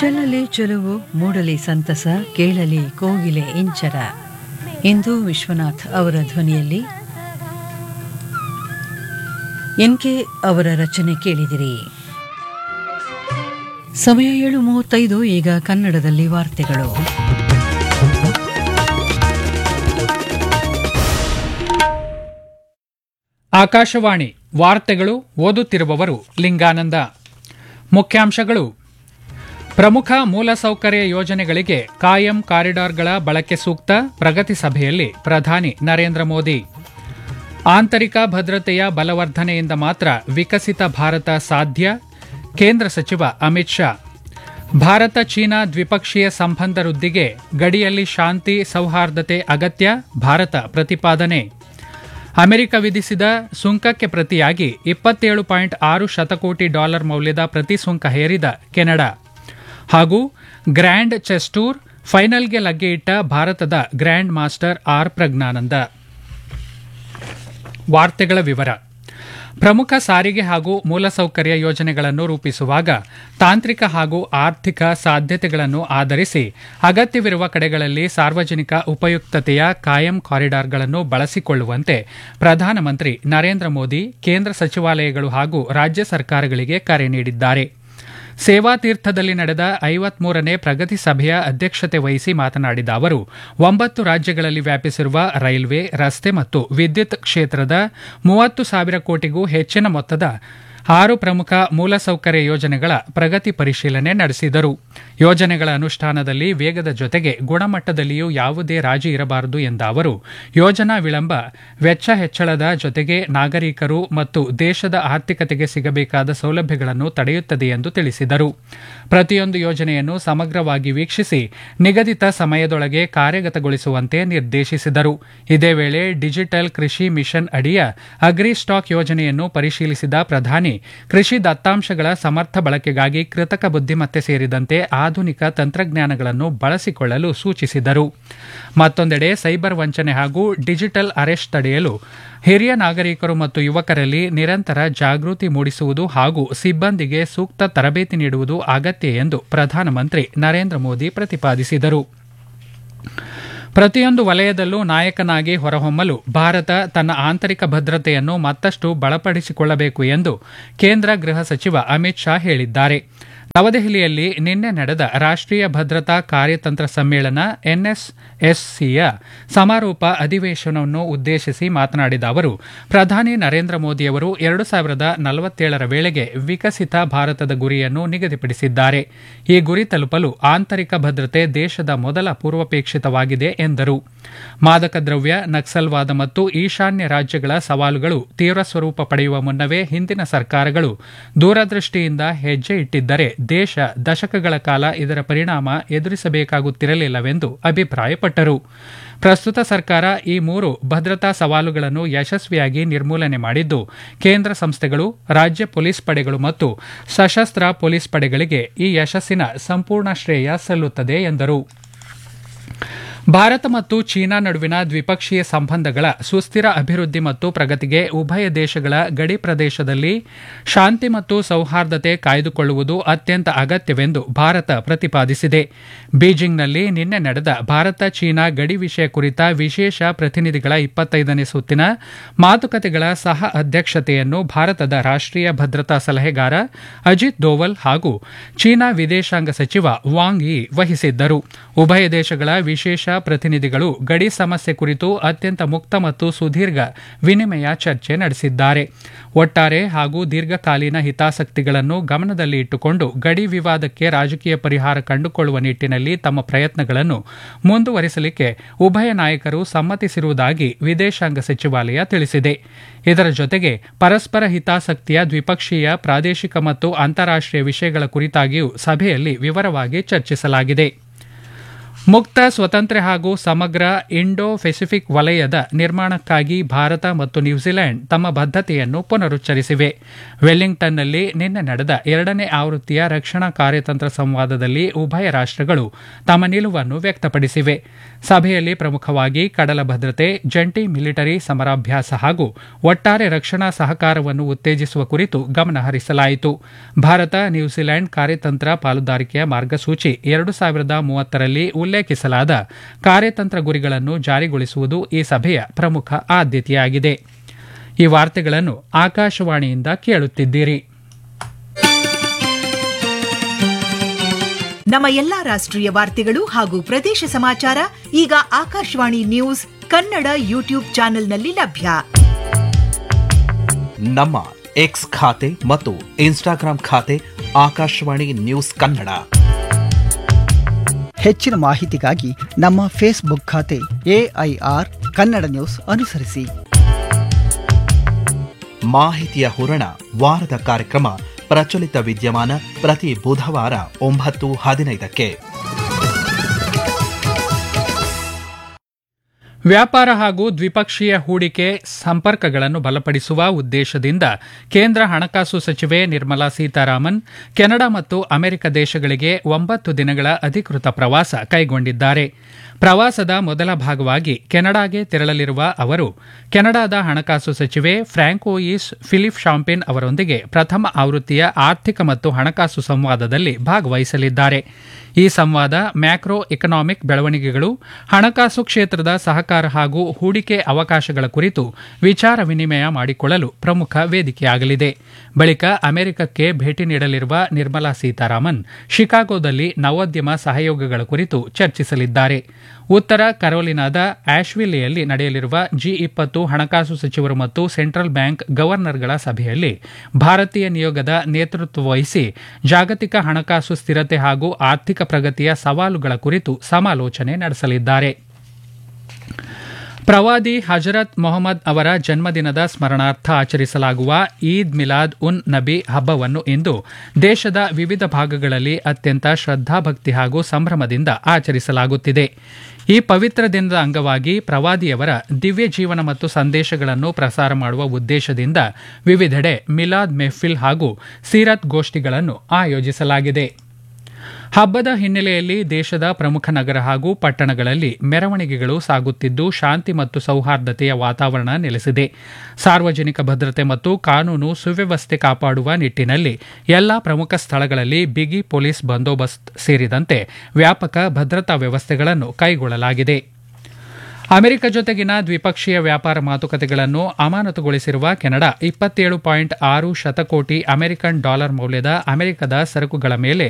ಚೆಲ್ಲಲಿ ಚೆಲುವು ಮೂಡಲಿ ಸಂತಸ ಕೇಳಲಿ ಕೋಗಿಲೆ ಇಂಚರ ಇಂದು ವಿಶ್ವನಾಥ್ ಅವರ ಧ್ವನಿಯಲ್ಲಿ ಎನ್ಕೆ ಅವರ ರಚನೆ ಕೇಳಿದಿರಿ ಸಮಯ ಏಳು ಮೂವತ್ತೈದು ಈಗ ಕನ್ನಡದಲ್ಲಿ ವಾರ್ತೆಗಳು ಆಕಾಶವಾಣಿ ವಾರ್ತೆಗಳು ಓದುತ್ತಿರುವವರು ಲಿಂಗಾನಂದ ಮುಖ್ಯಾಂಶಗಳು ಪ್ರಮುಖ ಮೂಲಸೌಕರ್ಯ ಯೋಜನೆಗಳಿಗೆ ಕಾಯಂ ಕಾರಿಡಾರ್ಗಳ ಬಳಕೆ ಸೂಕ್ತ ಪ್ರಗತಿ ಸಭೆಯಲ್ಲಿ ಪ್ರಧಾನಿ ನರೇಂದ್ರ ಮೋದಿ ಆಂತರಿಕ ಭದ್ರತೆಯ ಬಲವರ್ಧನೆಯಿಂದ ಮಾತ್ರ ವಿಕಸಿತ ಭಾರತ ಸಾಧ್ಯ ಕೇಂದ್ರ ಸಚಿವ ಅಮಿತ್ ಶಾ ಭಾರತ ಚೀನಾ ದ್ವಿಪಕ್ಷೀಯ ಸಂಬಂಧ ವೃದ್ಧಿಗೆ ಗಡಿಯಲ್ಲಿ ಶಾಂತಿ ಸೌಹಾರ್ದತೆ ಅಗತ್ಯ ಭಾರತ ಪ್ರತಿಪಾದನೆ ಅಮೆರಿಕ ವಿಧಿಸಿದ ಸುಂಕಕ್ಕೆ ಪ್ರತಿಯಾಗಿ ಇಪ್ಪತ್ತೇಳು ಪಾಯಿಂಟ್ ಆರು ಶತಕೋಟಿ ಡಾಲರ್ ಮೌಲ್ಯದ ಪ್ರತಿ ಸುಂಕ ಹೇರಿದ ಕೆನಡಾ ಹಾಗೂ ಗ್ರ್ಯಾಂಡ್ ಚೆಸ್ ಟೂರ್ ಫೈನಲ್ಗೆ ಲಗ್ಗೆಯಿಟ್ಟ ಭಾರತದ ಗ್ರ್ಯಾಂಡ್ ಮಾಸ್ಟರ್ ಆರ್ ಪ್ರಜ್ಞಾನಂದ ವಾರ್ತೆಗಳ ವಿವರ ಪ್ರಮುಖ ಸಾರಿಗೆ ಹಾಗೂ ಮೂಲಸೌಕರ್ಯ ಯೋಜನೆಗಳನ್ನು ರೂಪಿಸುವಾಗ ತಾಂತ್ರಿಕ ಹಾಗೂ ಆರ್ಥಿಕ ಸಾಧ್ಯತೆಗಳನ್ನು ಆಧರಿಸಿ ಅಗತ್ಯವಿರುವ ಕಡೆಗಳಲ್ಲಿ ಸಾರ್ವಜನಿಕ ಉಪಯುಕ್ತತೆಯ ಕಾಯಂ ಕಾರಿಡಾರ್ಗಳನ್ನು ಬಳಸಿಕೊಳ್ಳುವಂತೆ ಪ್ರಧಾನಮಂತ್ರಿ ನರೇಂದ್ರ ಮೋದಿ ಕೇಂದ್ರ ಸಚಿವಾಲಯಗಳು ಹಾಗೂ ರಾಜ್ಯ ಸರ್ಕಾರಗಳಿಗೆ ಕರೆ ನೀಡಿದ್ದಾರೆ ಸೇವಾ ತೀರ್ಥದಲ್ಲಿ ನಡೆದ ಐವತ್ಮೂರನೇ ಪ್ರಗತಿ ಸಭೆಯ ಅಧ್ಯಕ್ಷತೆ ವಹಿಸಿ ಮಾತನಾಡಿದ ಅವರು ಒಂಬತ್ತು ರಾಜ್ಯಗಳಲ್ಲಿ ವ್ಯಾಪಿಸಿರುವ ರೈಲ್ವೆ ರಸ್ತೆ ಮತ್ತು ವಿದ್ಯುತ್ ಕ್ಷೇತ್ರದ ಮೂವತ್ತು ಸಾವಿರ ಕೋಟಿಗೂ ಹೆಚ್ಚಿನ ಮೊತ್ತದ ಆರು ಪ್ರಮುಖ ಮೂಲಸೌಕರ್ಯ ಯೋಜನೆಗಳ ಪ್ರಗತಿ ಪರಿಶೀಲನೆ ನಡೆಸಿದರು ಯೋಜನೆಗಳ ಅನುಷ್ಠಾನದಲ್ಲಿ ವೇಗದ ಜೊತೆಗೆ ಗುಣಮಟ್ಟದಲ್ಲಿಯೂ ಯಾವುದೇ ರಾಜಿ ಇರಬಾರದು ಎಂದ ಅವರು ಯೋಜನಾ ವಿಳಂಬ ವೆಚ್ಚ ಹೆಚ್ಚಳದ ಜೊತೆಗೆ ನಾಗರಿಕರು ಮತ್ತು ದೇಶದ ಆರ್ಥಿಕತೆಗೆ ಸಿಗಬೇಕಾದ ಸೌಲಭ್ಯಗಳನ್ನು ತಡೆಯುತ್ತದೆ ಎಂದು ತಿಳಿಸಿದರು ಪ್ರತಿಯೊಂದು ಯೋಜನೆಯನ್ನು ಸಮಗ್ರವಾಗಿ ವೀಕ್ಷಿಸಿ ನಿಗದಿತ ಸಮಯದೊಳಗೆ ಕಾರ್ಯಗತಗೊಳಿಸುವಂತೆ ನಿರ್ದೇಶಿಸಿದರು ಇದೇ ವೇಳೆ ಡಿಜಿಟಲ್ ಕೃಷಿ ಮಿಷನ್ ಅಡಿಯ ಅಗ್ರಿ ಸ್ಟಾಕ್ ಯೋಜನೆಯನ್ನು ಪರಿಶೀಲಿಸಿದ ಪ್ರಧಾನಿ ಕೃಷಿ ದತ್ತಾಂಶಗಳ ಸಮರ್ಥ ಬಳಕೆಗಾಗಿ ಕೃತಕ ಬುದ್ದಿಮತ್ತೆ ಸೇರಿದಂತೆ ಆಧುನಿಕ ತಂತ್ರಜ್ಞಾನಗಳನ್ನು ಬಳಸಿಕೊಳ್ಳಲು ಸೂಚಿಸಿದರು ಮತ್ತೊಂದೆಡೆ ಸೈಬರ್ ವಂಚನೆ ಹಾಗೂ ಡಿಜಿಟಲ್ ಅರೆಸ್ಟ್ ತಡೆಯಲು ಹಿರಿಯ ನಾಗರಿಕರು ಮತ್ತು ಯುವಕರಲ್ಲಿ ನಿರಂತರ ಜಾಗೃತಿ ಮೂಡಿಸುವುದು ಹಾಗೂ ಸಿಬ್ಬಂದಿಗೆ ಸೂಕ್ತ ತರಬೇತಿ ನೀಡುವುದು ಅಗತ್ಯ ಎಂದು ಪ್ರಧಾನಮಂತ್ರಿ ನರೇಂದ್ರ ಮೋದಿ ಪ್ರತಿಪಾದಿಸಿದರು ಪ್ರತಿಯೊಂದು ವಲಯದಲ್ಲೂ ನಾಯಕನಾಗಿ ಹೊರಹೊಮ್ಮಲು ಭಾರತ ತನ್ನ ಆಂತರಿಕ ಭದ್ರತೆಯನ್ನು ಮತ್ತಷ್ಟು ಬಲಪಡಿಸಿಕೊಳ್ಳಬೇಕು ಎಂದು ಕೇಂದ್ರ ಗೃಹ ಸಚಿವ ಅಮಿತ್ ಶಾ ಹೇಳಿದ್ದಾರೆ ನವದೆಹಲಿಯಲ್ಲಿ ನಿನ್ನೆ ನಡೆದ ರಾಷ್ಟ್ರೀಯ ಭದ್ರತಾ ಕಾರ್ಯತಂತ್ರ ಸಮ್ಮೇಳನ ಎನ್ಎಸ್ಎಸ್ಸಿಯ ಸಮಾರೋಪ ಅಧಿವೇಶನವನ್ನು ಉದ್ದೇಶಿಸಿ ಮಾತನಾಡಿದ ಅವರು ಪ್ರಧಾನಿ ನರೇಂದ್ರ ಮೋದಿಯವರು ಎರಡು ಸಾವಿರದ ನಲವತ್ತೇಳರ ವೇಳೆಗೆ ವಿಕಸಿತ ಭಾರತದ ಗುರಿಯನ್ನು ನಿಗದಿಪಡಿಸಿದ್ದಾರೆ ಈ ಗುರಿ ತಲುಪಲು ಆಂತರಿಕ ಭದ್ರತೆ ದೇಶದ ಮೊದಲ ಪೂರ್ವಪೇಕ್ಷಿತವಾಗಿದೆ ಎಂದರು ಮಾದಕ ದ್ರವ್ಯ ನಕ್ಸಲ್ವಾದ ಮತ್ತು ಈಶಾನ್ಯ ರಾಜ್ಯಗಳ ಸವಾಲುಗಳು ತೀವ್ರ ಸ್ವರೂಪ ಪಡೆಯುವ ಮುನ್ನವೇ ಹಿಂದಿನ ಸರ್ಕಾರಗಳು ದೂರದೃಷ್ಟಿಯಿಂದ ಹೆಜ್ಜೆ ಇಟ್ಟಿದ್ದರೆ ದೇಶ ದಶಕಗಳ ಕಾಲ ಇದರ ಪರಿಣಾಮ ಎದುರಿಸಬೇಕಾಗುತ್ತಿರಲಿಲ್ಲವೆಂದು ಅಭಿಪ್ರಾಯಪಟ್ಟರು ಪ್ರಸ್ತುತ ಸರ್ಕಾರ ಈ ಮೂರು ಭದ್ರತಾ ಸವಾಲುಗಳನ್ನು ಯಶಸ್ವಿಯಾಗಿ ನಿರ್ಮೂಲನೆ ಮಾಡಿದ್ದು ಕೇಂದ್ರ ಸಂಸ್ಥೆಗಳು ರಾಜ್ಯ ಪೊಲೀಸ್ ಪಡೆಗಳು ಮತ್ತು ಸಶಸ್ತ್ರ ಪೊಲೀಸ್ ಪಡೆಗಳಿಗೆ ಈ ಯಶಸ್ಸಿನ ಸಂಪೂರ್ಣ ಶ್ರೇಯ ಸಲ್ಲುತ್ತದೆ ಎಂದರು ಭಾರತ ಮತ್ತು ಚೀನಾ ನಡುವಿನ ದ್ವಿಪಕ್ಷೀಯ ಸಂಬಂಧಗಳ ಸುಸ್ಥಿರ ಅಭಿವೃದ್ಧಿ ಮತ್ತು ಪ್ರಗತಿಗೆ ಉಭಯ ದೇಶಗಳ ಗಡಿ ಪ್ರದೇಶದಲ್ಲಿ ಶಾಂತಿ ಮತ್ತು ಸೌಹಾರ್ದತೆ ಕಾಯ್ದುಕೊಳ್ಳುವುದು ಅತ್ಯಂತ ಅಗತ್ಯವೆಂದು ಭಾರತ ಪ್ರತಿಪಾದಿಸಿದೆ ಬೀಜಿಂಗ್ನಲ್ಲಿ ನಿನ್ನೆ ನಡೆದ ಭಾರತ ಚೀನಾ ಗಡಿ ವಿಷಯ ಕುರಿತ ವಿಶೇಷ ಪ್ರತಿನಿಧಿಗಳ ಇಪ್ಪತ್ತೈದನೇ ಸುತ್ತಿನ ಮಾತುಕತೆಗಳ ಸಹ ಅಧ್ಯಕ್ಷತೆಯನ್ನು ಭಾರತದ ರಾಷ್ಟ್ರೀಯ ಭದ್ರತಾ ಸಲಹೆಗಾರ ಅಜಿತ್ ದೋವಲ್ ಹಾಗೂ ಚೀನಾ ವಿದೇಶಾಂಗ ಸಚಿವ ವಾಂಗ್ ಯಿ ವಹಿಸಿದ್ದರು ಉಭಯ ದೇಶಗಳ ವಿಶೇಷ ಪ್ರತಿನಿಧಿಗಳು ಗಡಿ ಸಮಸ್ಯೆ ಕುರಿತು ಅತ್ಯಂತ ಮುಕ್ತ ಮತ್ತು ಸುದೀರ್ಘ ವಿನಿಮಯ ಚರ್ಚೆ ನಡೆಸಿದ್ದಾರೆ ಒಟ್ಟಾರೆ ಹಾಗೂ ದೀರ್ಘಕಾಲೀನ ಹಿತಾಸಕ್ತಿಗಳನ್ನು ಗಮನದಲ್ಲಿ ಇಟ್ಟುಕೊಂಡು ಗಡಿ ವಿವಾದಕ್ಕೆ ರಾಜಕೀಯ ಪರಿಹಾರ ಕಂಡುಕೊಳ್ಳುವ ನಿಟ್ಟಿನಲ್ಲಿ ತಮ್ಮ ಪ್ರಯತ್ನಗಳನ್ನು ಮುಂದುವರಿಸಲಿಕ್ಕೆ ಉಭಯ ನಾಯಕರು ಸಮ್ಮತಿಸಿರುವುದಾಗಿ ವಿದೇಶಾಂಗ ಸಚಿವಾಲಯ ತಿಳಿಸಿದೆ ಇದರ ಜೊತೆಗೆ ಪರಸ್ಪರ ಹಿತಾಸಕ್ತಿಯ ದ್ವಿಪಕ್ಷೀಯ ಪ್ರಾದೇಶಿಕ ಮತ್ತು ಅಂತಾರಾಷ್ಟೀಯ ವಿಷಯಗಳ ಕುರಿತಾಗಿಯೂ ಸಭೆಯಲ್ಲಿ ವಿವರವಾಗಿ ಚರ್ಚಿಸಲಾಗಿದೆ ಮುಕ್ತ ಸ್ವತಂತ್ರ ಹಾಗೂ ಸಮಗ್ರ ಇಂಡೋ ಪೆಸಿಫಿಕ್ ವಲಯದ ನಿರ್ಮಾಣಕ್ಕಾಗಿ ಭಾರತ ಮತ್ತು ನ್ಯೂಜಿಲೆಂಡ್ ತಮ್ಮ ಬದ್ಧತೆಯನ್ನು ಪುನರುಚ್ಚರಿಸಿವೆ ವೆಲ್ಲಿಂಗ್ಟನ್ನಲ್ಲಿ ನಿನ್ನೆ ನಡೆದ ಎರಡನೇ ಆವೃತ್ತಿಯ ರಕ್ಷಣಾ ಕಾರ್ಯತಂತ್ರ ಸಂವಾದದಲ್ಲಿ ಉಭಯ ರಾಷ್ಟಗಳು ತಮ್ಮ ನಿಲುವನ್ನು ವ್ಯಕ್ತಪಡಿಸಿವೆ ಸಭೆಯಲ್ಲಿ ಪ್ರಮುಖವಾಗಿ ಕಡಲ ಭದ್ರತೆ ಜಂಟಿ ಮಿಲಿಟರಿ ಸಮರಾಭ್ಯಾಸ ಹಾಗೂ ಒಟ್ಟಾರೆ ರಕ್ಷಣಾ ಸಹಕಾರವನ್ನು ಉತ್ತೇಜಿಸುವ ಕುರಿತು ಗಮನ ಹರಿಸಲಾಯಿತು ಭಾರತ ನ್ಯೂಜಿಲೆಂಡ್ ಕಾರ್ಯತಂತ್ರ ಪಾಲುದಾರಿಕೆಯ ಮಾರ್ಗಸೂಚಿ ಎರಡು ಸಾವಿರದ ಮೂವತ್ತರಲ್ಲಿ ಉಲ್ಲೇಖಿಸಲಾದ ಕಾರ್ಯತಂತ್ರ ಗುರಿಗಳನ್ನು ಜಾರಿಗೊಳಿಸುವುದು ಈ ಸಭೆಯ ಪ್ರಮುಖ ಆದ್ಯತೆಯಾಗಿದೆ ಈ ವಾರ್ತೆಗಳನ್ನು ಆಕಾಶವಾಣಿಯಿಂದ ಕೇಳುತ್ತಿದ್ದೀರಿ ನಮ್ಮ ಎಲ್ಲಾ ರಾಷ್ಟ್ರೀಯ ವಾರ್ತೆಗಳು ಹಾಗೂ ಪ್ರದೇಶ ಸಮಾಚಾರ ಈಗ ಆಕಾಶವಾಣಿ ನ್ಯೂಸ್ ಕನ್ನಡ ಯೂಟ್ಯೂಬ್ ಚಾನೆಲ್ನಲ್ಲಿ ಲಭ್ಯ ನಮ್ಮ ಎಕ್ಸ್ ಖಾತೆ ಮತ್ತು ಇನ್ಸ್ಟಾಗ್ರಾಂ ಖಾತೆ ಆಕಾಶವಾಣಿ ನ್ಯೂಸ್ ಕನ್ನಡ ಹೆಚ್ಚಿನ ಮಾಹಿತಿಗಾಗಿ ನಮ್ಮ ಫೇಸ್ಬುಕ್ ಖಾತೆ ಎಐಆರ್ ಕನ್ನಡ ನ್ಯೂಸ್ ಅನುಸರಿಸಿ ಮಾಹಿತಿಯ ಹೂರಣ ವಾರದ ಕಾರ್ಯಕ್ರಮ ಪ್ರಚಲಿತ ವಿದ್ಯಮಾನ ಪ್ರತಿ ಬುಧವಾರ ಒಂಬತ್ತು ಹದಿನೈದಕ್ಕೆ ವ್ಯಾಪಾರ ಹಾಗೂ ದ್ವಿಪಕ್ಷೀಯ ಹೂಡಿಕೆ ಸಂಪರ್ಕಗಳನ್ನು ಬಲಪಡಿಸುವ ಉದ್ದೇಶದಿಂದ ಕೇಂದ್ರ ಹಣಕಾಸು ಸಚಿವೆ ನಿರ್ಮಲಾ ಸೀತಾರಾಮನ್ ಕೆನಡಾ ಮತ್ತು ಅಮೆರಿಕ ದೇಶಗಳಿಗೆ ಒಂಬತ್ತು ದಿನಗಳ ಅಧಿಕೃತ ಪ್ರವಾಸ ಕೈಗೊಂಡಿದ್ದಾರೆ ಪ್ರವಾಸದ ಮೊದಲ ಭಾಗವಾಗಿ ಕೆನಡಾಗೆ ತೆರಳಲಿರುವ ಅವರು ಕೆನಡಾದ ಹಣಕಾಸು ಸಚಿವೆ ಫ್ರಾಂಕೋಯಿಸ್ ಫಿಲಿಪ್ ಶಾಂಪಿನ್ ಅವರೊಂದಿಗೆ ಪ್ರಥಮ ಆವೃತ್ತಿಯ ಆರ್ಥಿಕ ಮತ್ತು ಹಣಕಾಸು ಸಂವಾದದಲ್ಲಿ ಭಾಗವಹಿಸಲಿದ್ದಾರೆ ಈ ಸಂವಾದ ಮ್ಯಾಕ್ರೋ ಎಕನಾಮಿಕ್ ಬೆಳವಣಿಗೆಗಳು ಹಣಕಾಸು ಕ್ಷೇತ್ರದ ಸಹಕಾರ ಹಾಗೂ ಹೂಡಿಕೆ ಅವಕಾಶಗಳ ಕುರಿತು ವಿಚಾರ ವಿನಿಮಯ ಮಾಡಿಕೊಳ್ಳಲು ಪ್ರಮುಖ ವೇದಿಕೆಯಾಗಲಿದೆ ಬಳಿಕ ಅಮೆರಿಕಕ್ಕೆ ಭೇಟಿ ನೀಡಲಿರುವ ನಿರ್ಮಲಾ ಸೀತಾರಾಮನ್ ಶಿಕಾಗೋದಲ್ಲಿ ನವೋದ್ಯಮ ಸಹಯೋಗಗಳ ಕುರಿತು ಚರ್ಚಿಸಲಿದ್ದಾರೆ ಉತ್ತರ ಕರೋಲಿನಾದ ಆಶ್ವಿಲಿಯಲ್ಲಿ ನಡೆಯಲಿರುವ ಜಿ ಇಪ್ಪತ್ತು ಹಣಕಾಸು ಸಚಿವರು ಮತ್ತು ಸೆಂಟ್ರಲ್ ಬ್ಯಾಂಕ್ ಗವರ್ನರ್ಗಳ ಸಭೆಯಲ್ಲಿ ಭಾರತೀಯ ನಿಯೋಗದ ನೇತೃತ್ವ ವಹಿಸಿ ಜಾಗತಿಕ ಹಣಕಾಸು ಸ್ಥಿರತೆ ಹಾಗೂ ಆರ್ಥಿಕ ಪ್ರಗತಿಯ ಸವಾಲುಗಳ ಕುರಿತು ಸಮಾಲೋಚನೆ ನಡೆಸಲಿದ್ದಾರೆ ಪ್ರವಾದಿ ಹಜರತ್ ಮೊಹಮ್ಮದ್ ಅವರ ಜನ್ಮದಿನದ ಸ್ಮರಣಾರ್ಥ ಆಚರಿಸಲಾಗುವ ಈದ್ ಮಿಲಾದ್ ಉನ್ ನಬಿ ಹಬ್ಬವನ್ನು ಇಂದು ದೇಶದ ವಿವಿಧ ಭಾಗಗಳಲ್ಲಿ ಅತ್ಯಂತ ಶ್ರದ್ಧಾಭಕ್ತಿ ಹಾಗೂ ಸಂಭ್ರಮದಿಂದ ಆಚರಿಸಲಾಗುತ್ತಿದೆ ಈ ಪವಿತ್ರ ದಿನದ ಅಂಗವಾಗಿ ಪ್ರವಾದಿಯವರ ದಿವ್ಯ ಜೀವನ ಮತ್ತು ಸಂದೇಶಗಳನ್ನು ಪ್ರಸಾರ ಮಾಡುವ ಉದ್ದೇಶದಿಂದ ವಿವಿಧೆಡೆ ಮಿಲಾದ್ ಮೆಹ್ಫಿಲ್ ಹಾಗೂ ಸೀರತ್ ಗೋಷ್ಠಿಗಳನ್ನು ಆಯೋಜಿಸಲಾಗಿದೆ ಹಬ್ಬದ ಹಿನ್ನೆಲೆಯಲ್ಲಿ ದೇಶದ ಪ್ರಮುಖ ನಗರ ಹಾಗೂ ಪಟ್ಟಣಗಳಲ್ಲಿ ಮೆರವಣಿಗೆಗಳು ಸಾಗುತ್ತಿದ್ದು ಶಾಂತಿ ಮತ್ತು ಸೌಹಾರ್ದತೆಯ ವಾತಾವರಣ ನೆಲೆಸಿದೆ ಸಾರ್ವಜನಿಕ ಭದ್ರತೆ ಮತ್ತು ಕಾನೂನು ಸುವ್ಯವಸ್ಥೆ ಕಾಪಾಡುವ ನಿಟ್ಟಿನಲ್ಲಿ ಎಲ್ಲಾ ಪ್ರಮುಖ ಸ್ಥಳಗಳಲ್ಲಿ ಬಿಗಿ ಪೊಲೀಸ್ ಬಂದೋಬಸ್ತ್ ಸೇರಿದಂತೆ ವ್ಯಾಪಕ ಭದ್ರತಾ ವ್ಯವಸ್ಥೆಗಳನ್ನು ಕೈಗೊಳ್ಳಲಾಗಿದೆ ಅಮೆರಿಕ ಜೊತೆಗಿನ ದ್ವಿಪಕ್ಷೀಯ ವ್ಯಾಪಾರ ಮಾತುಕತೆಗಳನ್ನು ಅಮಾನತುಗೊಳಿಸಿರುವ ಕೆನಡಾ ಇಪ್ಪತ್ತೇಳು ಪಾಯಿಂಟ್ ಆರು ಶತಕೋಟಿ ಅಮೆರಿಕನ್ ಡಾಲರ್ ಮೌಲ್ಯದ ಅಮೆರಿಕದ ಸರಕುಗಳ ಮೇಲೆ